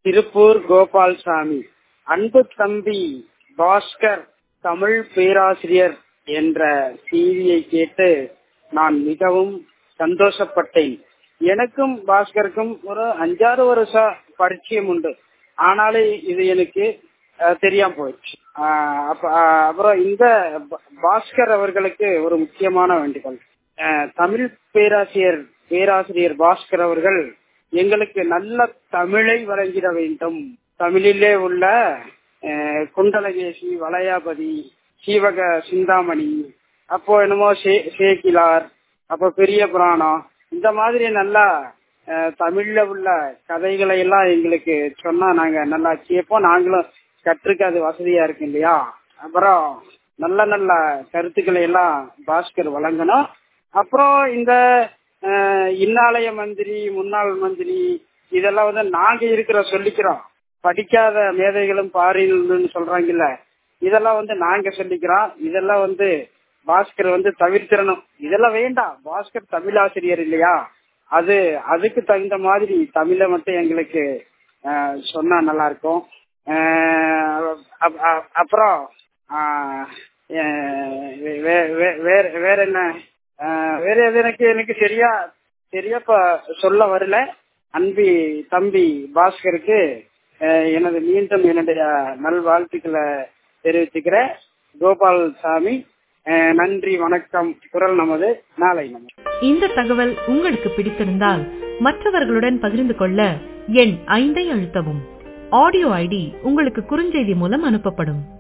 திருப்பூர் கோபால்சாமி அன்பு தம்பி பாஸ்கர் தமிழ் பேராசிரியர் என்ற செய்தியை கேட்டு நான் மிகவும் சந்தோஷப்பட்டேன் எனக்கும் பாஸ்கருக்கும் ஒரு அஞ்சாறு வருஷ பரிச்சயம் உண்டு ஆனாலும் இது எனக்கு அஹ், தெரியாம போயிடுச்சு அஹ், அப்ப- அஹ், அப்புறம் இந்த பா- பாஸ்கர் அவர்களுக்கு ஒரு முக்கியமான வேண்டுகோள் அஹ், தமிழ் பேராசிரியர் பேராசிரியர் பாஸ்கர் அவர்கள் எங்களுக்கு நல்ல தமிழை வழங்கிட வேண்டும் தமிழிலே உள்ள அஹ், குண்டலகேசி வளையாபதி சீவக சிந்தாமணி அப்போ என்னமோ சே- சேக்கிலார் அப்ப பெரிய புராணம் இந்த மாதிரி நல்லா அஹ், தமிழ்ல உள்ள கதைகளை எல்லாம் எங்களுக்கு சொன்னா நாங்க நல்லா கேட்போம் நாங்களும் கற்றுக்க அது வசதியா இருக்கு இல்லையா அப்புறம் நல்ல நல்ல கருத்துக்களை எல்லாம் பாஸ்கர் வழங்கணும் அப்புறம் இந்த அஹ், இன்னாலய மந்திரி முன்னாள் மந்திரி இதெல்லாம் வந்து நாங்க இருக்கிற சொல்லிக்கிறோம் படிக்காத மேதைகளும் பாரின்னு சொல்றாங்கல்ல இதெல்லாம் வந்து நாங்க சொல்லிக்கிறோம் இதெல்லாம் வந்து பாஸ்கர் வந்து தவிர்த்திடணும் இதெல்லாம் வேண்டாம் பாஸ்கர் தமிழ் ஆசிரியர் இல்லையா அது அதுக்கு தகுந்த மாதிரி தமிழை மட்டும் எங்களுக்கு அஹ், சொன்னா நல்லா இருக்கும் அஹ், அப்- அப்- அப்புறம் அஹ், அஹ், வே- வே- வேற வேற என்ன அஹ், வேற எது எனக்கு எனக்கு சரியா சரியா இப்ப சொல்ல வரல அன்பி தம்பி பாஸ்கருக்கு அஹ், எனது மீண்டும் என்னுடைய நல்வாழ்த்துக்களை தெரிவிச்சுக்கிறேன் கோபால் சாமி அஹ், நன்றி வணக்கம் குரல் நமது நாளை நமது இந்த தகவல் உங்களுக்கு பிடித்திருந்தால் மற்றவர்களுடன் பகிர்ந்து கொள்ள எண் ஐந்தை அழுத்தவும் ஆடியோ ஐடி உங்களுக்கு குறுஞ்செய்தி மூலம் அனுப்பப்படும்